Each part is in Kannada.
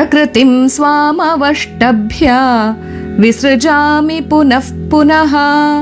ಪ್ರಕೃತಿಂ ಸ್ವಾಮವಷ್ಟಭ್ಯ ವಿಸೃಜಾಮಿ ಪುನಃ ಪುನಃ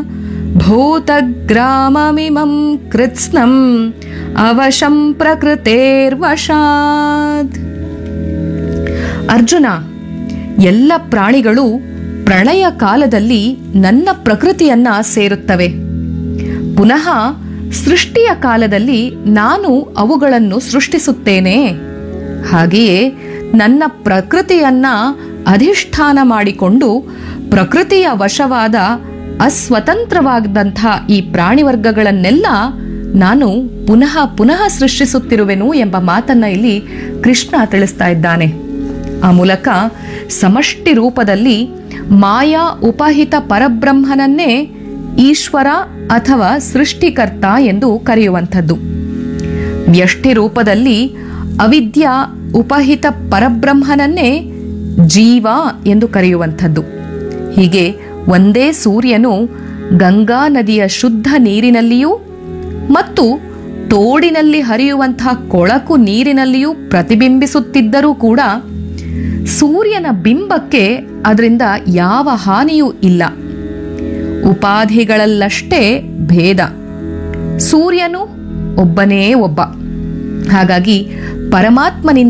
ಭೂತಗ್ರಾಮಮಿಮಂ ಕೃತ್ಸ್ನಂ ಅವಶಂ ಪ್ರಕೃತೇರ್ವಶಾತ್ ಅರ್ಜುನ ಎಲ್ಲ ಪ್ರಾಣಿಗಳು ಪ್ರಳಯ ಕಾಲದಲ್ಲಿ ನನ್ನ ಪ್ರಕೃತಿಯನ್ನ ಸೇರುತ್ತವೆ ಪುನಃ ಸೃಷ್ಟಿಯ ಕಾಲದಲ್ಲಿ ನಾನು ಅವುಗಳನ್ನು ಸೃಷ್ಟಿಸುತ್ತೇನೆ ಹಾಗೆಯೇ ನನ್ನ ಪ್ರಕೃತಿಯನ್ನ ಅಧಿಷ್ಠಾನ ಮಾಡಿಕೊಂಡು ಪ್ರಕೃತಿಯ ವಶವಾದ ಅಸ್ವತಂತ್ರವಾದಂಥ ಈ ಪ್ರಾಣಿವರ್ಗಗಳನ್ನೆಲ್ಲ ನಾನು ಪುನಃ ಪುನಃ ಸೃಷ್ಟಿಸುತ್ತಿರುವೆನು ಎಂಬ ಮಾತನ್ನ ಇಲ್ಲಿ ಕೃಷ್ಣ ತಿಳಿಸ್ತಾ ಇದ್ದಾನೆ ಆ ಮೂಲಕ ಸಮಷ್ಟಿ ರೂಪದಲ್ಲಿ ಮಾಯಾ ಉಪಹಿತ ಪರಬ್ರಹ್ಮನನ್ನೇ ಈಶ್ವರ ಅಥವಾ ಸೃಷ್ಟಿಕರ್ತ ಎಂದು ಕರೆಯುವಂಥದ್ದು ವ್ಯಷ್ಟಿ ರೂಪದಲ್ಲಿ ಅವಿದ್ಯಾ ಉಪಹಿತ ಪರಬ್ರಹ್ಮನನ್ನೇ ಜೀವ ಎಂದು ಕರೆಯುವಂಥದ್ದು ಹೀಗೆ ಒಂದೇ ಸೂರ್ಯನು ಗಂಗಾ ನದಿಯ ಶುದ್ಧ ನೀರಿನಲ್ಲಿಯೂ ಮತ್ತು ತೋಡಿನಲ್ಲಿ ಹರಿಯುವಂತಹ ಕೊಳಕು ನೀರಿನಲ್ಲಿಯೂ ಪ್ರತಿಬಿಂಬಿಸುತ್ತಿದ್ದರೂ ಕೂಡ ಸೂರ್ಯನ ಬಿಂಬಕ್ಕೆ ಅದರಿಂದ ಯಾವ ಹಾನಿಯೂ ಇಲ್ಲ ಉಪಾಧಿಗಳಲ್ಲಷ್ಟೇ ಭೇದ ಸೂರ್ಯನು ಒಬ್ಬನೇ ಒಬ್ಬ ಹಾಗಾಗಿ ಪರಮಾತ್ಮನಿಂದ